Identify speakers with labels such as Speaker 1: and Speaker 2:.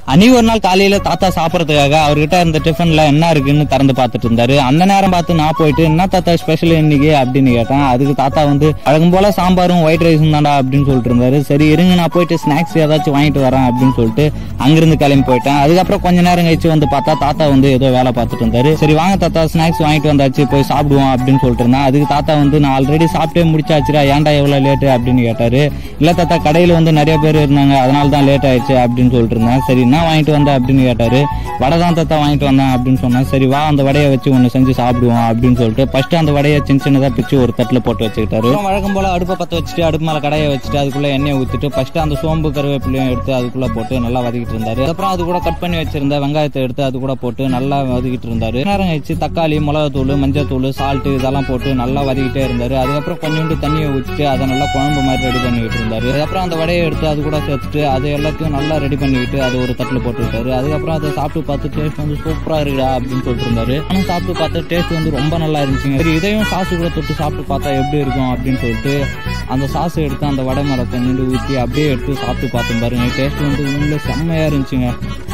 Speaker 1: அன்னைக்கு ஒரு நாள் காலையில தாத்தா சாப்பிடறதுக்காக அவர்கிட்ட இருந்த டிஃபன்ல என்ன இருக்குன்னு திறந்து பார்த்துட்டு இருந்தாரு அந்த நேரம் பார்த்து நான் போயிட்டு என்ன தாத்தா ஸ்பெஷல் இன்னைக்கு அப்படின்னு கேட்டேன் அதுக்கு தாத்தா வந்து வழக்கம் போல சாம்பாரும் ஒயிட் ரைஸும் தான்டா அப்படின்னு சொல்லிட்டு இருந்தாரு சரி இருங்க நான் போயிட்டு ஸ்நாக்ஸ் ஏதாச்சும் வாங்கிட்டு வரேன் அப்படின்னு சொல்லிட்டு அங்கிருந்து கிளம்பி போயிட்டேன் அதுக்கப்புறம் கொஞ்ச நேரம் கழிச்சு வந்து பார்த்தா தாத்தா வந்து ஏதோ வேலை பார்த்துட்டு இருந்தாரு சரி வாங்க தாத்தா ஸ்நாக்ஸ் வாங்கிட்டு வந்தாச்சு போய் சாப்பிடுவோம் அப்படின்னு சொல்லிட்டு இருந்தேன் அதுக்கு தாத்தா வந்து நான் ஆல்ரெடி சாப்பிட்டே முடிச்சாச்சுடா ஏன்டா எவ்வளவு லேட்டு அப்படின்னு கேட்டாரு இல்ல தாத்தா கடையில வந்து நிறைய பேர் இருந்தாங்க அதனால தான் லேட் ஆயிடுச்சு அப்படின்னு சொல்லிட்டு இருந்தேன் சரி என்ன வாங்கிட்டு வந்த அப்படின்னு கேட்டாரு வடை தான் தாத்தா வாங்கிட்டு வந்தேன் அப்படின்னு சொன்னேன் சரி வா அந்த வடையை வச்சு ஒன்று செஞ்சு சாப்பிடுவோம் அப்படின்னு சொல்லிட்டு ஃபர்ஸ்ட் அந்த வடையை சின்ன சின்னதாக பிச்சு ஒரு தட்டில் போட்டு வச்சுக்கிட்டாரு அப்புறம் வழக்கம் போல அடுப்பை பற்ற வச்சுட்டு அடுப்பு மேலே கடையை வச்சுட்டு அதுக்குள்ள எண்ணெயை ஊற்றிட்டு ஃபர்ஸ்ட் அந்த சோம்பு கருவேப்பிலையும் எடுத்து அதுக்குள்ள போட்டு நல்லா வதக்கிட்டு இருந்தாரு அப்புறம் அது கூட கட் பண்ணி வச்சிருந்த வெங்காயத்தை எடுத்து அது கூட போட்டு நல்லா வதக்கிட்டு இருந்தாரு நேரம் கழிச்சு தக்காளி மிளகாத்தூள் மஞ்சத்தூள் சால்ட் இதெல்லாம் போட்டு நல்லா வதக்கிட்டே இருந்தாரு அதுக்கப்புறம் கொஞ்சோண்டு தண்ணியை ஊற்றிட்டு அதை நல்லா குழம்பு மாதிரி ரெடி பண்ணிக்கிட்டு இருந்தாரு அதுக்கப்புறம் அந்த வடையை எடுத்து அது கூட சேர்த்துட்டு அது எல்லாத்தையும் நல்லா ரெடி பண்ணிக்கிட்டு அது ஒரு தட்டில் போட்டு விட்டாரு அதுக்கப்புறம் அதை சாப்பிட்டு பார்த்து டேஸ்ட் வந்து சூப்பரா இருக்குடா அப்படின்னு சொல்லிட்டு இருந்தாரு நானும் சாப்பிட்டு பார்த்து டேஸ்ட் வந்து ரொம்ப நல்லா இருந்துச்சுங்க சரி இதையும் சாஸ் கூட தொட்டு சாப்பிட்டு பார்த்தா எப்படி இருக்கும் அப்படின்னு சொல்லிட்டு அந்த சாஸ் எடுத்து அந்த வடை மேலே கொஞ்சோண்டு ஊற்றி அப்படியே எடுத்து சாப்பிட்டு பார்த்தோம் பாருங்க டேஸ்ட் வந்து உள்ள செம்மையா இருந்துச்சுங்க